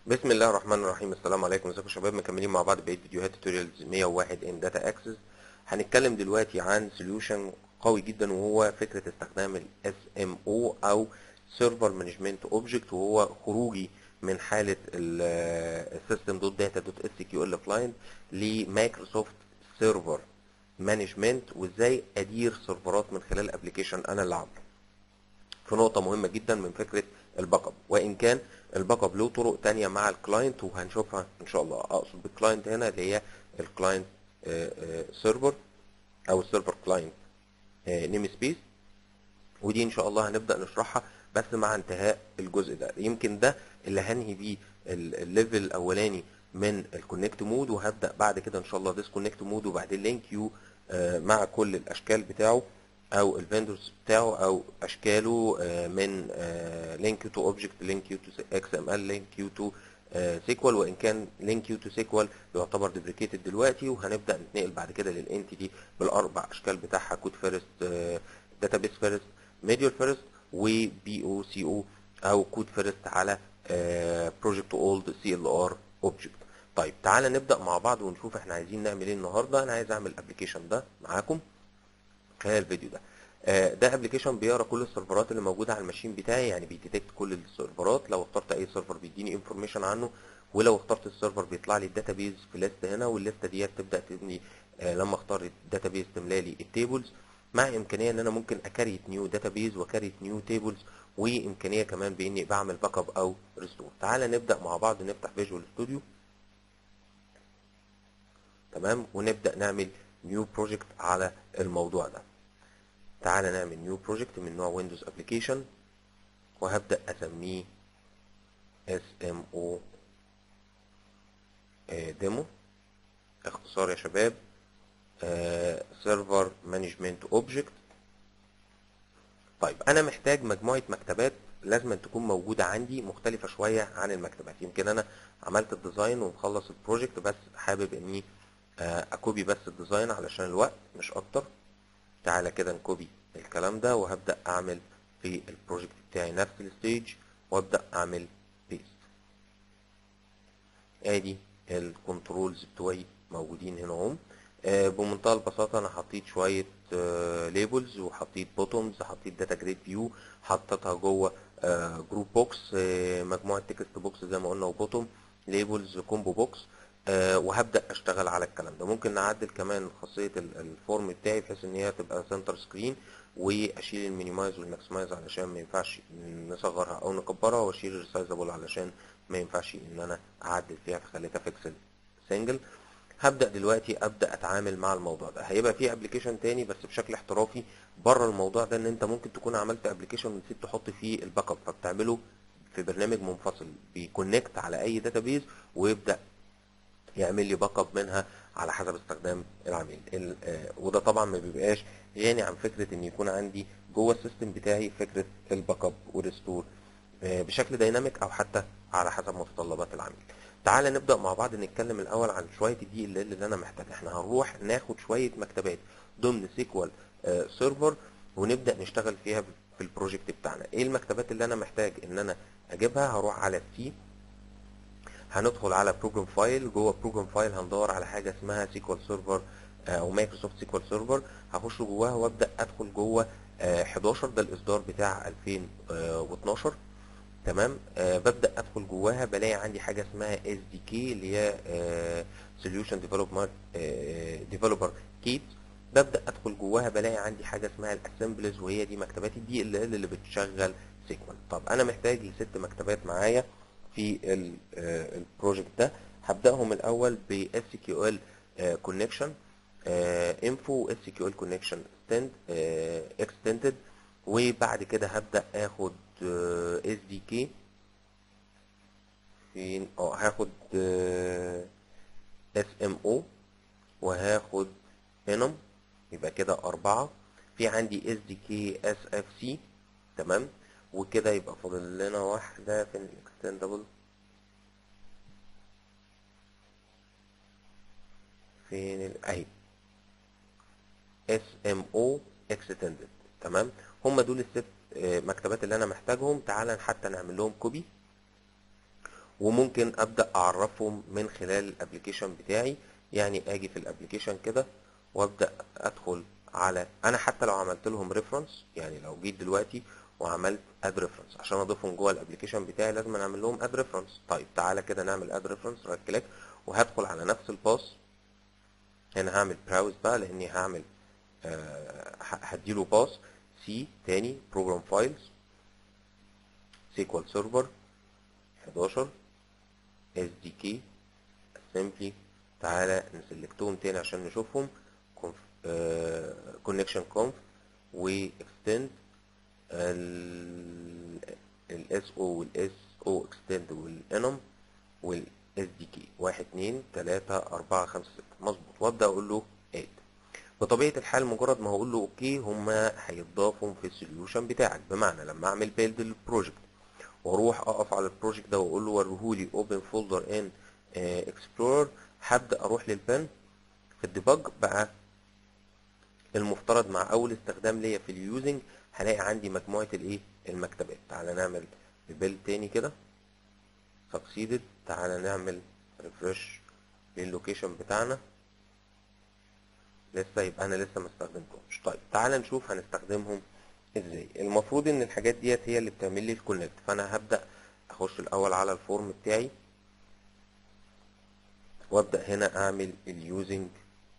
بسم الله الرحمن الرحيم السلام عليكم ازيكم يا شباب مكملين مع بعض بقيه فيديوهات توتوريالز 101 ان داتا اكسس هنتكلم دلوقتي عن سوليوشن قوي جدا وهو فكره استخدام الاس ام او او سيرفر مانجمنت اوبجكت وهو خروجي من حاله السيستم دوت داتا دوت اس كيو ال كلاينت لمايكروسوفت سيرفر مانجمنت وازاي ادير سيرفرات من خلال ابلكيشن انا اللي عامله في نقطة مهمة جدا من فكرة الباك اب وإن كان الباك اب له طرق تانية مع الكلاينت وهنشوفها إن شاء الله أقصد بالكلاينت هنا اللي هي الكلاينت سيرفر أو السيرفر كلاينت نيم سبيس ودي إن شاء الله هنبدأ نشرحها بس مع انتهاء الجزء ده يمكن ده اللي هنهي بيه الليفل الأولاني من الكونكت مود وهبدأ بعد كده إن شاء الله ديسكونكت مود وبعدين لينك يو مع كل الأشكال بتاعه او الفندورز بتاعه او اشكاله من لينك تو اوبجكت لينك يو تو اكس ام ال لينك يو تو سيكوال وان كان لينك يو تو سيكوال يعتبر ديبريكيتد دلوقتي وهنبدا نتنقل بعد كده للانتيتي بالاربع اشكال بتاعها كود فيرست داتابيس فيرست ميديول فيرست وبي او سي او او كود فيرست على بروجكت اولد سي ال ار اوبجكت طيب تعالى نبدا مع بعض ونشوف احنا عايزين نعمل ايه النهارده انا عايز اعمل الابلكيشن ده معاكم خلال الفيديو ده آه ده ابلكيشن بيقرا كل السيرفرات اللي موجوده على الماشين بتاعي يعني بيديتكت كل السيرفرات لو اخترت اي سيرفر بيديني انفورميشن عنه ولو اخترت السيرفر بيطلع لي الداتابيز في ليست هنا والليسته ديت تبدا تبني آه لما اختار الداتابيز تملى لي التيبلز مع امكانيه ان انا ممكن اكريت نيو داتابيز واكريت نيو تيبلز وامكانيه كمان باني بعمل باك اب او ريستور تعالى نبدا مع بعض نفتح فيجوال ستوديو تمام ونبدا نعمل نيو بروجكت على الموضوع ده تعالى نعمل نيو بروجكت من نوع ويندوز ابلكيشن وهبدا اسميه SMO ديمو اختصار يا شباب سيرفر مانجمنت اوبجكت طيب انا محتاج مجموعه مكتبات لازم تكون موجوده عندي مختلفه شويه عن المكتبات يمكن انا عملت الديزاين ومخلص البروجكت بس حابب اني اكوبي بس الديزاين علشان الوقت مش اكتر تعالى كده نكوبي الكلام ده وهبدأ اعمل في البروجكت بتاعي نفس الستيج وابدأ اعمل بيست ادي الكنترولز بتوعي موجودين هنا اهم بمنتهى البساطة انا حطيت شوية ليبلز وحطيت بوتومز حطيت داتا جريد فيو حطيتها جوه جروب بوكس مجموعة تكست بوكس زي ما قلنا وبوتوم ليبلز كومبو بوكس أه وهبدا اشتغل على الكلام ده ممكن نعدل كمان خاصيه الفورم بتاعي بحيث ان هي تبقى سنتر سكرين واشيل المينيمايز والماكسمايز علشان ما ينفعش نصغرها او نكبرها واشيل الريسايزابل علشان ما ينفعش ان انا اعدل فيها فخليتها بيكسل سنجل هبدا دلوقتي ابدا اتعامل مع الموضوع ده هيبقى في ابلكيشن تاني بس بشكل احترافي بره الموضوع ده ان انت ممكن تكون عملت ابلكيشن ونسيت تحط فيه الباك اب فبتعمله في برنامج منفصل بيكونكت على اي داتابيز ويبدا يعمل لي باك اب منها على حسب استخدام العميل وده طبعا ما بيبقاش غني عن فكره ان يكون عندي جوه السيستم بتاعي فكره الباك اب والريستور بشكل دايناميك او حتى على حسب متطلبات العميل تعالى نبدا مع بعض نتكلم الاول عن شويه الدي ال ال اللي انا محتاجها احنا هنروح ناخد شويه مكتبات ضمن سيكوال سيرفر ونبدا نشتغل فيها في البروجكت بتاعنا ايه المكتبات اللي انا محتاج ان انا اجيبها هروح على السي هندخل على بروجرام فايل جوه بروجرام فايل هندور على حاجه اسمها سيكوال سيرفر او مايكروسوفت سيكوال سيرفر هخش جواها وابدا ادخل جوه 11 ده الاصدار بتاع 2012 تمام أه ببدا ادخل جواها بلاقي عندي حاجه اسمها اس دي كي اللي هي سوليوشن ديفلوبر ديفلوبر كيت ببدا ادخل جواها بلاقي عندي حاجه اسمها الاسمبلز وهي دي مكتبات الدي ال ال اللي بتشغل سيكوال طب انا محتاج لست مكتبات معايا في البروجكت ده هبداهم الاول ب SQL connection info SQL connection extended وبعد كده هبدا اخد SDK فين اه هاخد SMO وهاخد enum يبقى كده أربعة في عندي SDK SFC تمام وكده يبقى فاضل لنا واحدة في الاكستندبل فين ال اهي SMO extended تمام هم دول الست مكتبات اللي انا محتاجهم تعالى حتى نعمل لهم كوبي وممكن ابدا اعرفهم من خلال الابلكيشن بتاعي يعني اجي في الابلكيشن كده وابدا ادخل على انا حتى لو عملت لهم ريفرنس يعني لو جيت دلوقتي وعملت اد ريفرنس عشان اضيفهم جوه الابلكيشن بتاعي لازم اعمل لهم اد ريفرنس طيب تعالى كده نعمل اد ريفرنس رايت كليك وهدخل على نفس الباص هنا هعمل براوز بقى لاني هعمل آه هديله باص سي تاني بروجرام فايلز سيكوال سيرفر 11 اس دي كي اسمبلي تعالى نسلكتهم تاني عشان نشوفهم كونكشن كونف واكستند الاس او والاس او اكستند والانم والاس دي كي 1 2 3 4 5 6 مظبوط وابدا اقول له اد بطبيعه الحال مجرد ما هقول له اوكي هما هيتضافوا في السوليوشن بتاعك بمعنى لما اعمل بيلد للبروجكت واروح اقف على البروجكت ده واقول له وريهولي اوبن فولدر ان اكسبلورر هبدا اروح للبن في الديباج بقى المفترض مع اول استخدام ليا في اليوزنج هلاقي عندي مجموعه الايه المكتبات تعالى نعمل بيلد تاني كده سكسيدد تعالى نعمل ريفرش للوكيشن بتاعنا لسه يبقى انا لسه ما استخدمتهمش طيب تعالى نشوف هنستخدمهم ازاي المفروض ان الحاجات ديت هي اللي بتعمل لي الكونكت فانا هبدا اخش الاول على الفورم بتاعي وابدا هنا اعمل اليوزنج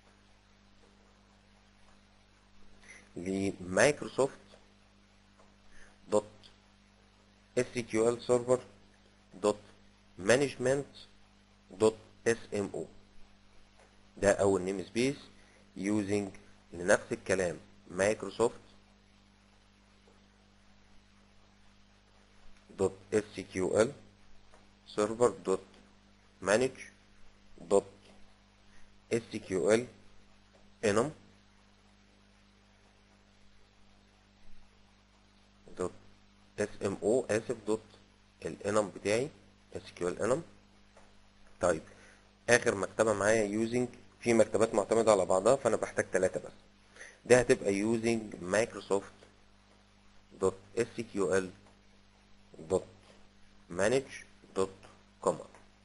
لمايكروسوفت دوت SQL سيرفر دوت مانجمنت دوت اس ام او ده اول نيم سبيس يوزنج لنفس الكلام مايكروسوفت دوت SQL سيرفر دوت مانج دوت SQL enum دوت SMO اسف دوت الانم بتاعي SQL enum طيب اخر مكتبه معايا يوزنج في مكتبات معتمده على بعضها فانا بحتاج ثلاثه بس ده هتبقى يوزنج مايكروسوفت دوت SQL دوت مانج دوت كوم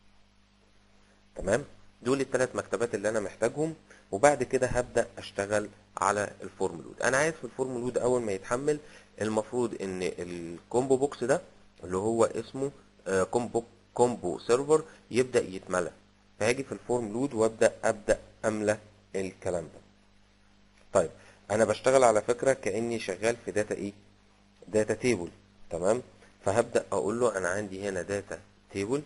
تمام دول الثلاث مكتبات اللي انا محتاجهم وبعد كده هبدا اشتغل على الفورم لود انا عايز في الفورم لود اول ما يتحمل المفروض ان الكومبو بوكس ده اللي هو اسمه كومبو كومبو سيرفر يبدا يتملى فهاجي في الفورم لود وابدا ابدا املى الكلام ده طيب انا بشتغل على فكره كاني شغال في داتا ايه داتا تيبل تمام فهبدا اقول له انا عندي هنا داتا تيبل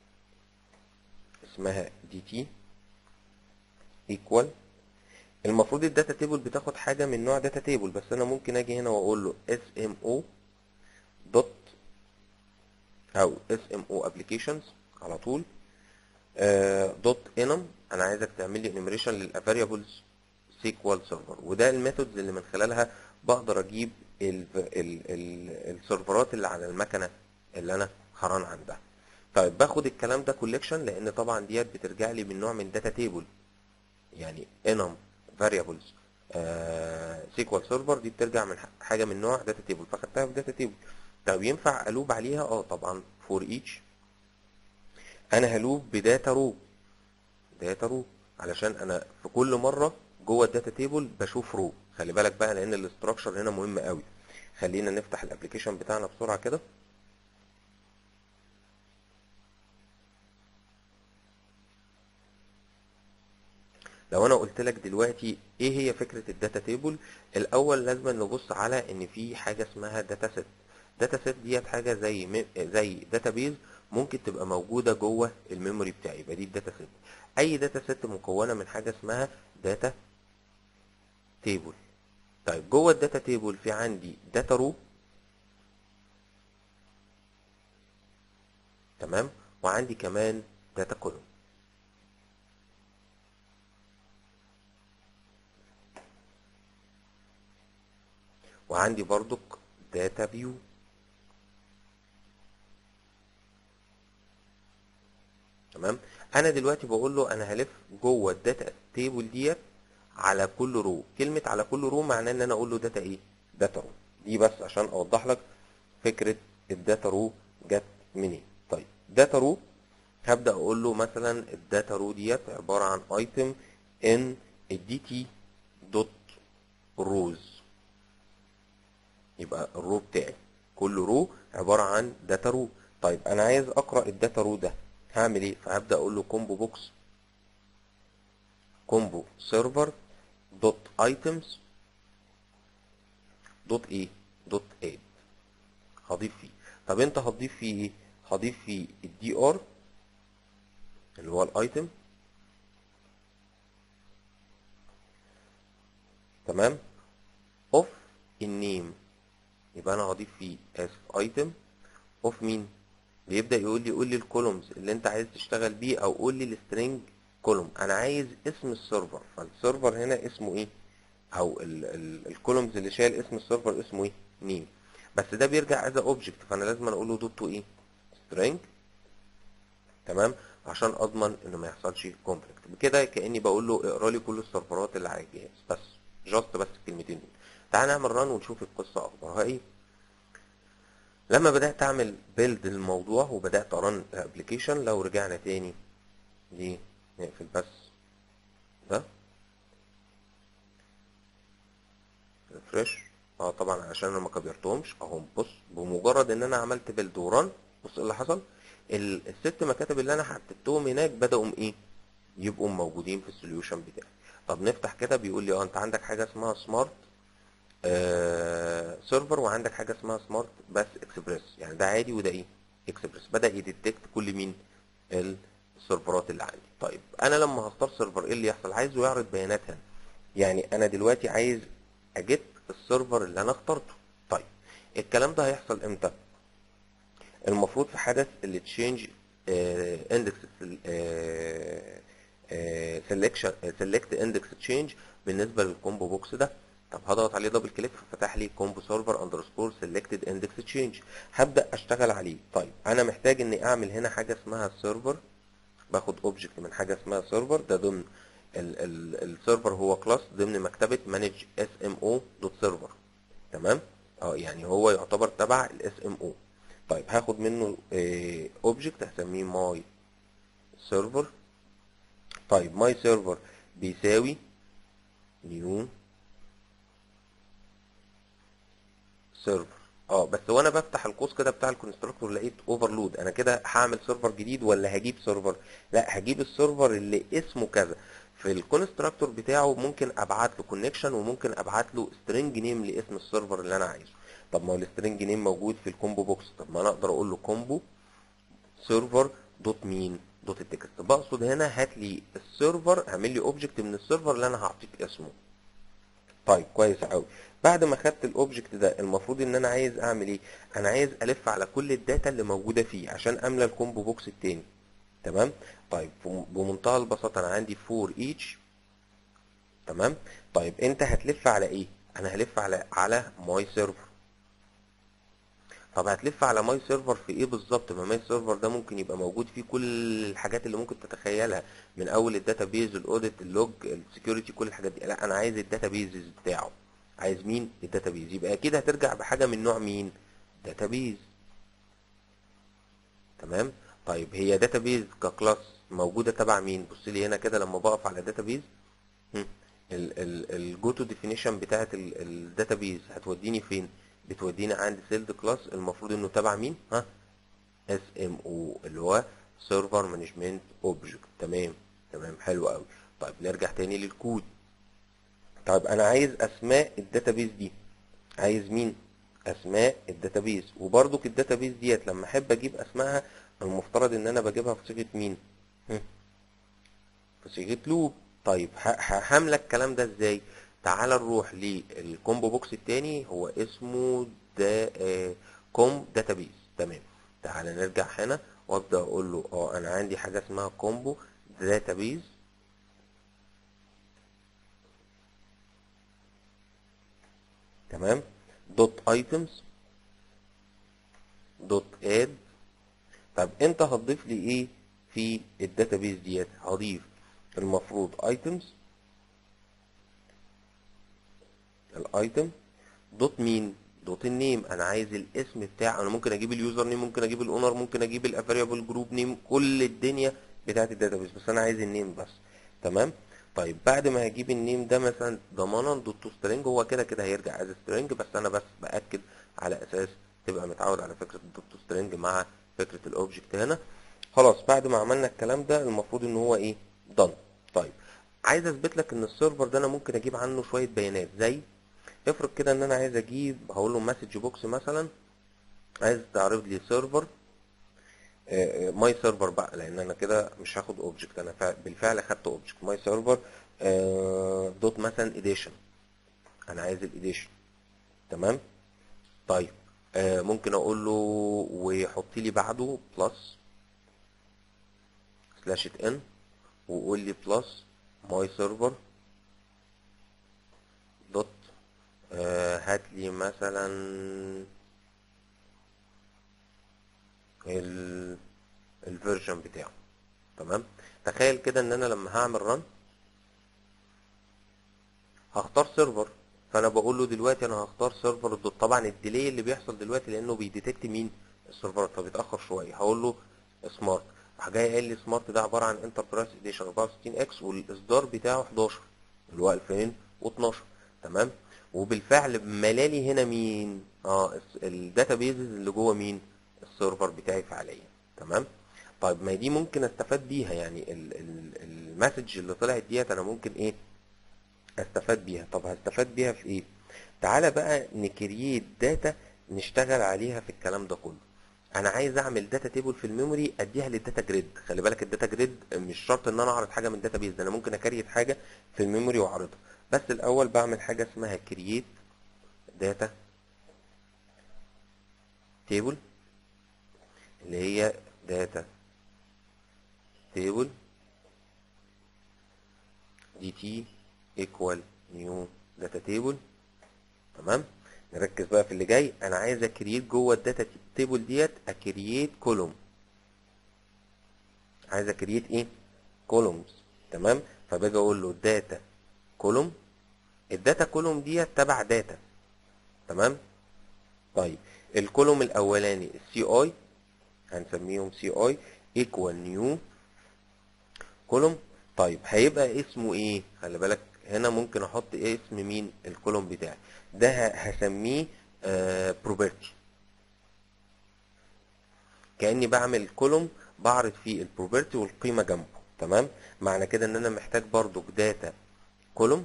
اسمها دي تي ايكوال المفروض الداتا تيبل بتاخد حاجه من نوع داتا تيبل بس انا ممكن اجي هنا واقول له اس ام او دوت او اس ام او ابلكيشنز على طول دوت انم انا عايزك تعمل لي انيميريشن للفاريبلز سيكوال سيرفر وده الميثودز اللي من خلالها بقدر اجيب ال ال ال السيرفرات اللي على المكنه اللي انا هران عندها طيب باخد الكلام ده كوليكشن لان طبعا ديت بترجع لي من نوع من داتا تيبل يعني enum variables سيكوال سيرفر دي بترجع من حاجه من نوع داتا تيبل فاخدتها في داتا تيبل طب ينفع الوب عليها اه طبعا فور ايتش انا هلوب بداتا رو داتا رو علشان انا في كل مره جوه الداتا تيبل بشوف رو خلي بالك بقى لان الاستراكشر هنا مهم قوي خلينا نفتح الابلكيشن بتاعنا بسرعه كده لو انا قلت لك دلوقتي ايه هي فكره الداتا تيبل الاول لازم نبص على ان في حاجه اسمها داتا سيت داتا سيت ديت حاجه زي مي... زي داتا بيز ممكن تبقى موجوده جوه الميموري بتاعي يبقى دي الداتا سيت اي داتا سيت مكونه من حاجه اسمها داتا تيبل طيب جوه الداتا تيبل في عندي داتا رو تمام وعندي كمان داتا كولوم وعندي برضك داتا فيو تمام انا دلوقتي بقول له انا هلف جوه الداتا تيبل ديت على كل رو كلمه على كل رو معناه ان انا اقول له داتا ايه داتا رو دي بس عشان اوضح لك فكره الداتا رو جت منين طيب داتا رو هبدا اقول له مثلا الداتا رو ديت عباره عن ايتم ان الدي تي دوت روز يبقى الرو بتاعي كل رو عباره عن داتا رو طيب انا عايز اقرا الداتا رو ده هعمل ايه فهبدا اقول له كومبو بوكس كومبو سيرفر دوت ايتمز دوت ايه دوت اد هضيف فيه طب انت هتضيف فيه ايه هضيف فيه الدي ار اللي هو الايتم تمام اوف النيم يبقى انا هضيف فيه اسف ايتم اوف مين بيبدا يقول لي قول لي الكولومز اللي انت عايز تشتغل بيه او قول لي السترنج كولوم انا عايز اسم السيرفر فالسيرفر هنا اسمه ايه او الكولومز اللي شايل اسم السيرفر اسمه ايه نيم بس ده بيرجع از اوبجكت فانا لازم اقول له دوت تو ايه سترينج تمام عشان اضمن انه ما يحصلش كونفليكت بكده كاني بقول له اقرا لي كل السيرفرات اللي على الجهاز بس جاست بس الكلمتين دول تعال نعمل ران ونشوف القصه اخبارها ايه لما بدات اعمل بيلد للموضوع وبدات ارن الابلكيشن لو رجعنا تاني دي نقفل بس ده ريفرش اه طبعا عشان انا ما كبرتهمش اهم بص بمجرد ان انا عملت بيلد وران بص ايه اللي حصل ال- الست مكاتب اللي انا حطيتهم هناك بداوا ايه يبقوا موجودين في السوليوشن بتاعي طب نفتح كده بيقول لي اه انت عندك حاجه اسمها سمارت آه سيرفر وعندك حاجه اسمها سمارت بس اكسبريس يعني ده عادي وده ايه اكسبريس بدا يديتكت كل مين السيرفرات اللي عندي طيب انا لما هختار سيرفر ايه اللي يحصل عايزه يعرض بياناتها يعني انا دلوقتي عايز اجيت السيرفر اللي انا اخترته طيب الكلام ده هيحصل امتى المفروض في حدث اللي تشينج اندكس سelection سيلكت اندكس تشينج بالنسبه للكومبو بوكس ده طب هضغط عليه دبل كليك ففتح لي كومبو سيرفر اندرسكور سيلكتد اندكس تشينج هبدا اشتغل عليه طيب انا محتاج اني اعمل هنا حاجه اسمها سيرفر باخد اوبجكت من حاجه اسمها سيرفر ده ضمن السيرفر هو كلاس ضمن مكتبه مانج اس ام او دوت سيرفر تمام اه يعني هو يعتبر تبع الاس ام او طيب هاخد منه اوبجكت هسميه ماي سيرفر طيب ماي سيرفر بيساوي نيو سيرفر اه بس وانا بفتح القوس كده بتاع الكونستراكتور لقيت اوفرلود انا كده هعمل سيرفر جديد ولا هجيب سيرفر لا هجيب السيرفر اللي اسمه كذا في الكونستراكتور بتاعه ممكن ابعت له كونكشن وممكن ابعت له سترينج نيم لاسم السيرفر اللي انا عايزه طب ما هو السترينج نيم موجود في الكومبو بوكس طب ما انا اقدر اقول له كومبو سيرفر دوت مين دوت التكست بقصد هنا هات لي السيرفر اعمل لي اوبجكت من السيرفر اللي انا هعطيك اسمه طيب كويس قوي بعد ما خدت الاوبجكت ده المفروض ان انا عايز اعمل ايه انا عايز الف على كل الداتا اللي موجوده فيه عشان املى الكومبو بوكس التاني تمام طيب بمنتهى البساطه انا عندي فور ايتش تمام طيب انت هتلف على ايه انا هلف على على ماي سيرفر طب هتلف على ماي سيرفر في ايه بالظبط ما ماي سيرفر ده ممكن يبقى موجود فيه كل الحاجات اللي ممكن تتخيلها من اول الداتابيز الاوديت اللوج السكيورتي كل الحاجات دي لا انا عايز الداتابيز بتاعه عايز مين الداتابيز يبقى اكيد هترجع بحاجه من نوع مين داتابيز تمام طيب هي داتابيز ككلاس موجوده تبع مين بص لي هنا كده لما بقف على داتابيز الجو تو ديفينيشن بتاعت الداتابيز هتوديني فين بتودينا عند سيلد كلاس المفروض انه تبع مين ها اس ام او اللي هو سيرفر مانجمنت اوبجكت تمام تمام حلو قوي طيب نرجع تاني للكود طيب انا عايز اسماء الداتابيز دي عايز مين اسماء الداتابيز وبرضك الداتابيز ديت لما احب اجيب اسمائها المفترض ان انا بجيبها في صيغه مين هم. في صيغه لوب طيب هملى الكلام ده ازاي تعال نروح للكومبو بوكس التاني هو اسمه دا آه كوم داتابيز تمام تعال نرجع هنا وابدا اقول له اه انا عندي حاجه اسمها كومبو داتابيز تمام دوت ايتمز دوت اد طب انت هتضيف لي ايه في الداتابيز ديت هضيف المفروض ايتمز الايتم دوت مين دوت النيم انا عايز الاسم بتاع انا ممكن اجيب اليوزر نيم ممكن اجيب الاونر ممكن اجيب الافاريبل جروب نيم كل الدنيا بتاعت الداتابيس بس انا عايز النيم بس تمام طيب بعد ما هجيب النيم ده مثلا ضمانا دوت تو سترينج هو كده كده هيرجع از سترينج بس انا بس باكد على اساس تبقى متعود على فكره الدوت تو سترينج مع فكره الاوبجكت هنا خلاص بعد ما عملنا الكلام ده المفروض ان هو ايه done طيب عايز اثبت لك ان السيرفر ده انا ممكن اجيب عنه شويه بيانات زي افرض كده ان انا عايز اجيب هقول له مسج بوكس مثلا عايز تعرض لي سيرفر ماي سيرفر بقى لان انا كده مش هاخد اوبجكت انا فع- بالفعل خدت اوبجكت ماي سيرفر دوت مثلا اديشن انا عايز الاديشن تمام طيب آه ممكن اقول له ويحط لي بعده بلس سلاش ان وقول لي بلس ماي سيرفر دوت آه هات لي مثلا ال الفيرجن بتاعه تمام تخيل كده ان انا لما هعمل رن هختار سيرفر فانا بقول له دلوقتي انا هختار سيرفر الدوت طبعا الديلي اللي بيحصل دلوقتي لانه بيديتكت مين السيرفرات فبيتاخر شويه هقول له سمارت راح جاي قايل لي سمارت ده عباره عن انتربرايز اديشن 64 اكس والاصدار بتاعه 11 اللي هو 2012 تمام وبالفعل ملالي هنا مين اه الداتابيزز اللي جوه مين السيرفر بتاعي فعليا تمام طيب ما دي ممكن استفاد بيها يعني ال- ال- المسج اللي طلعت ديت انا ممكن ايه استفاد بيها طب هستفاد بيها في ايه تعالى بقى نكريت داتا نشتغل عليها في الكلام ده كله انا عايز اعمل داتا تيبل في الميموري اديها للداتا جريد خلي بالك الداتا جريد مش شرط ان انا اعرض حاجه من داتا بيز ده انا ممكن اكريت حاجه في الميموري واعرضها بس الاول بعمل حاجه اسمها كرييت داتا تيبل اللي هي داتا تيبل دي تي ايكوال نيو داتا تيبل تمام نركز بقى في اللي جاي انا عايز اكريت جوه الداتا تيبل ديت اكريت كولوم عايز اكريت ايه كولومز تمام فباجي اقول له داتا كولوم الداتا كولوم ديت تبع داتا تمام طيب الكولوم الاولاني السي اي هنسميهم سي اي ايكوال نيو كولوم طيب هيبقى اسمه ايه خلي بالك هنا ممكن احط ايه اسم مين الكولوم بتاعي ده ه- هسميه بروبرتي كاني بعمل كولوم بعرض فيه البروبرتي والقيمه جنبه تمام معنى كده ان انا محتاج برضو داتا كولوم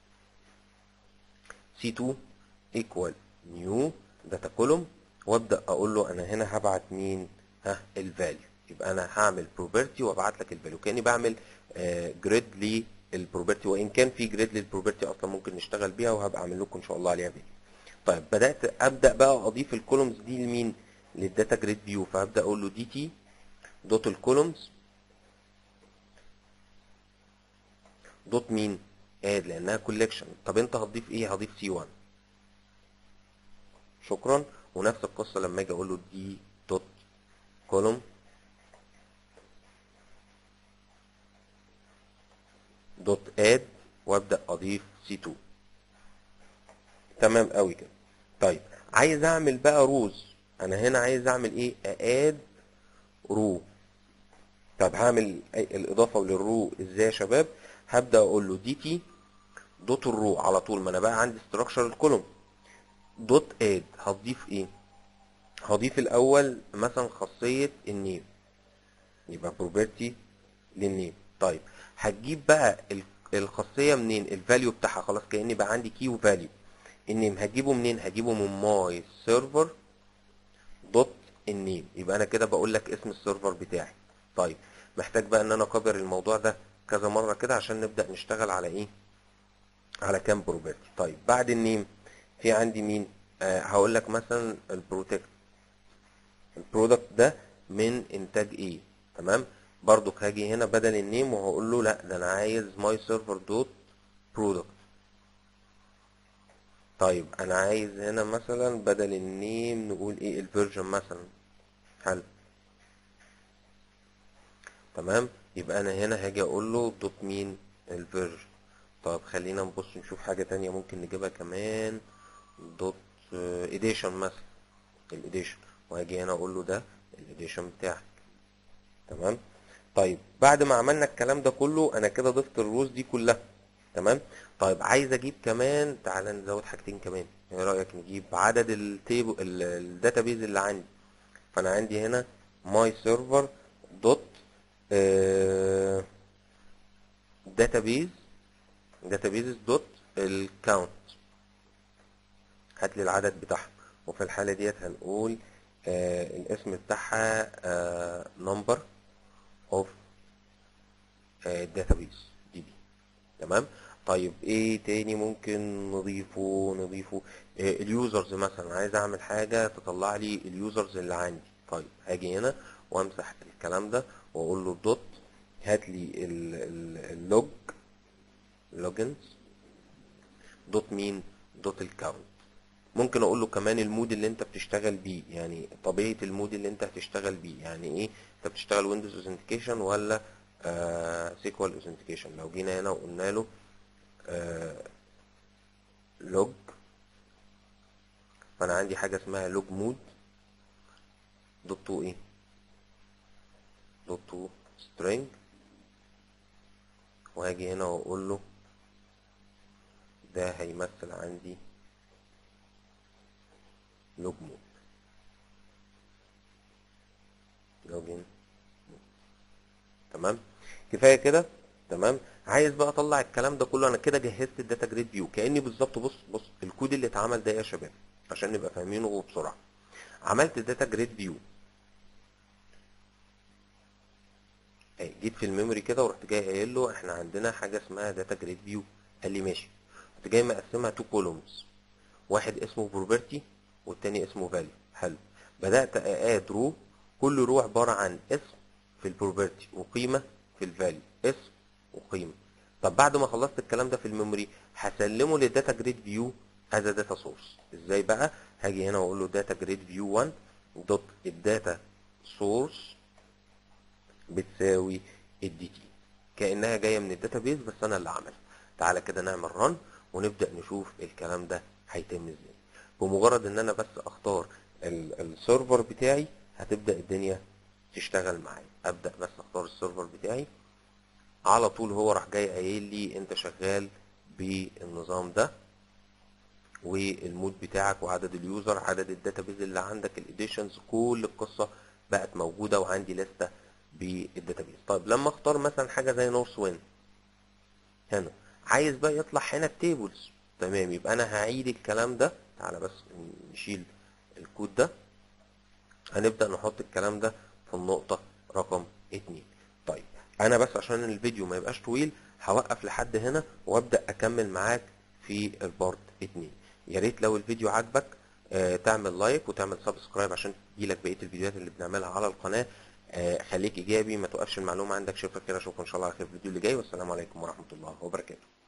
C2 equal new data column وابدا اقول له انا هنا هبعت مين ها الفاليو يبقى انا هعمل property وابعت لك الفاليو كاني بعمل جريد للبروبرتي وان كان في جريد للبروبرتي اصلا ممكن نشتغل بيها وهبقى اعمل لكم ان شاء الله عليها فيديو طيب بدات ابدا بقى اضيف الكولومز دي لمين للداتا جريد فيو فهبدا اقول له دي تي دوت الكولومز دوت مين اد لانها كولكشن طب انت هتضيف ايه هضيف سي 1 شكرا ونفس القصه لما اجي اقول له دي دوت كولوم دوت اد وابدا اضيف سي 2 تمام قوي كده طيب عايز اعمل بقى روز انا هنا عايز اعمل ايه اد رو طب هعمل أي- الاضافه للرو ازاي يا شباب هبدا اقول له دي تي دوت الرو على طول ما انا بقى عندي استراكشر الكولوم دوت اد هتضيف ايه هضيف الاول مثلا خاصيه النيم يبقى بروبرتي للنيم طيب هتجيب بقى ال- الخاصيه منين الفاليو بتاعها خلاص كاني بقى عندي كي وفاليو النيم هجيبه منين هجيبه من ماي سيرفر دوت النيم يبقى انا كده بقول لك اسم السيرفر بتاعي طيب محتاج بقى ان انا اكبر الموضوع ده كذا مره كده عشان نبدا نشتغل على ايه على كام بروبرتي طيب بعد النيم في عندي مين آه هقول لك مثلا البروتكت البرودكت ده من انتاج ايه تمام برضك هاجي هنا بدل النيم وهقول له لا ده انا عايز ماي سيرفر دوت برودكت طيب انا عايز هنا مثلا بدل النيم نقول ايه الفيرجن مثلا حلو تمام يبقى انا هنا هاجي اقول له دوت مين الفيرجن طب خلينا نبص نشوف حاجة تانية ممكن نجيبها كمان دوت اديشن مثلا الاديشن وهاجي هنا اقول له ده الاديشن بتاعك تمام طيب بعد ما عملنا الكلام ده كله انا كده ضفت الروز دي كلها تمام طيب عايز اجيب كمان تعالى نزود حاجتين كمان ايه رايك نجيب عدد التيبل الداتابيز اللي عندي فانا عندي هنا ماي سيرفر دوت داتابيز داتابيز دوت الكاونت هات لي العدد بتاعهم وفي الحاله ديت هنقول آه الاسم بتاعها آه number of آه database دي بي تمام طيب ايه تاني ممكن نضيفه نضيفه آه اليوزرز مثلا عايز اعمل حاجه تطلع لي اليوزرز اللي عندي طيب هاجي هنا وامسح الكلام ده واقول له دوت هات لي اللوج لوجنز دوت مين دوت الكاونت ممكن اقول له كمان المود اللي انت بتشتغل بيه يعني طبيعه المود اللي انت هتشتغل بيه يعني ايه انت بتشتغل ويندوز اوثنتيكيشن ولا سيكوال اوثنتيكيشن لو جينا هنا وقلنا له لوج فانا عندي حاجه اسمها لوج مود دوت تو ايه دوت تو string وهاجي هنا واقول له ده هيمثل عندي لوج مود لوجن تمام كفايه كده تمام عايز بقى اطلع الكلام ده كله انا كده جهزت الداتا جريد فيو كاني بالظبط بص بص الكود اللي اتعمل ده يا شباب عشان نبقى فاهمينه بسرعه عملت الداتا جريد فيو جيت في الميموري كده ورحت جاي قايل له احنا عندنا حاجه اسمها داتا جريد فيو قال لي ماشي رحت جاي مقسمها تو كولومز واحد اسمه بروبرتي والتاني اسمه فاليو حلو بدات ااد رو كل رو عباره عن اسم في البروبرتي وقيمه في الفاليو اسم وقيمه طب بعد ما خلصت الكلام ده في الميموري هسلمه للداتا جريد فيو از داتا سورس ازاي بقى هاجي هنا واقول له داتا جريد فيو 1 دوت الداتا سورس بتساوي الدي تي كانها جايه من الداتابيز بس انا اللي عملها تعالى كده نعمل رن ونبدا نشوف الكلام ده هيتم ازاي بمجرد ان انا بس اختار السيرفر بتاعي هتبدا الدنيا تشتغل معايا ابدا بس اختار السيرفر بتاعي على طول هو راح جاي قايل لي انت شغال بالنظام ده والمود بتاعك وعدد اليوزر عدد الداتابيز اللي عندك الاديشنز كل القصه بقت موجوده وعندي لسته بالداتابيز طيب لما اختار مثلا حاجه زي نورث وين هنا عايز بقى يطلع هنا التيبلز تمام يبقى انا هعيد الكلام ده تعالى بس نشيل الكود ده هنبدا نحط الكلام ده في النقطه رقم اتنين طيب انا بس عشان الفيديو ما يبقاش طويل هوقف لحد هنا وابدا اكمل معاك في البارت اتنين يا ريت لو الفيديو عجبك آه تعمل لايك وتعمل سبسكرايب عشان تجيلك بقيه الفيديوهات اللي بنعملها على القناه آه خليك ايجابي ما توقفش المعلومه عندك شوفك كده اشوفك ان شاء الله على خير في الفيديو اللي جاي والسلام عليكم ورحمه الله وبركاته